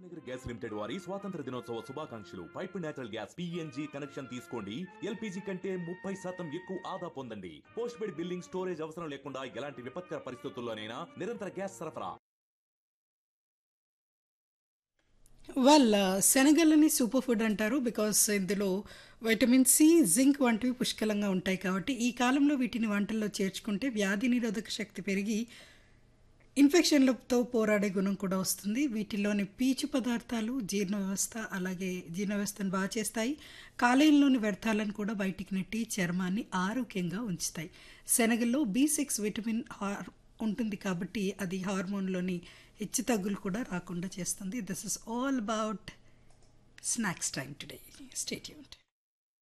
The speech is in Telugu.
నగర్ గ్యాస్ లిమిటెడ్ వారి స్వాతంత్ర దినోత్సవ శుభాకాంక్షలు pipe natural gas PNG connection తీసుకోండి ఎల్పిజి కంటే ముప్పై శాతం ఎక్కువ ఆదా పొందండి పోస్ట్ పెయిడ్ బిల్లింగ్ స్టోరేజ్ అవసరం లేకుండా ఎలాంటి విపత్కర పరిస్థితుల్లోనైనా నిరంతర గ్యాస్ సరఫరా వాళ్ళ శనగలని సూపర్ ఫుడ్ అంటారు బికాస్ ఇందులో వైటమిన్ సి జింక్ వంటివి పుష్కలంగా ఉంటాయి కాబట్టి ఈ కాలంలో వీటిని వంటల్లో చేర్చుకుంటే వ్యాధి నిరోధక శక్తి పెరిగి ఇన్ఫెక్షన్లతో పోరాడే గుణం కూడా వస్తుంది వీటిలోని పీచు పదార్థాలు జీర్ణ వ్యవస్థ అలాగే జీర్ణ వ్యవస్థను బాగా చేస్తాయి కాలేయంలోని వ్యర్థాలను కూడా బయటికి నెట్టి చర్మాన్ని ఆరోగ్యంగా ఉంచుతాయి శనగల్లో బి సిక్స్ విటమిన్ హార్ ఉంటుంది కాబట్టి అది హార్మోన్లోని హెచ్చు తగ్గులు కూడా రాకుండా చేస్తుంది this is all about snacks time today stay tuned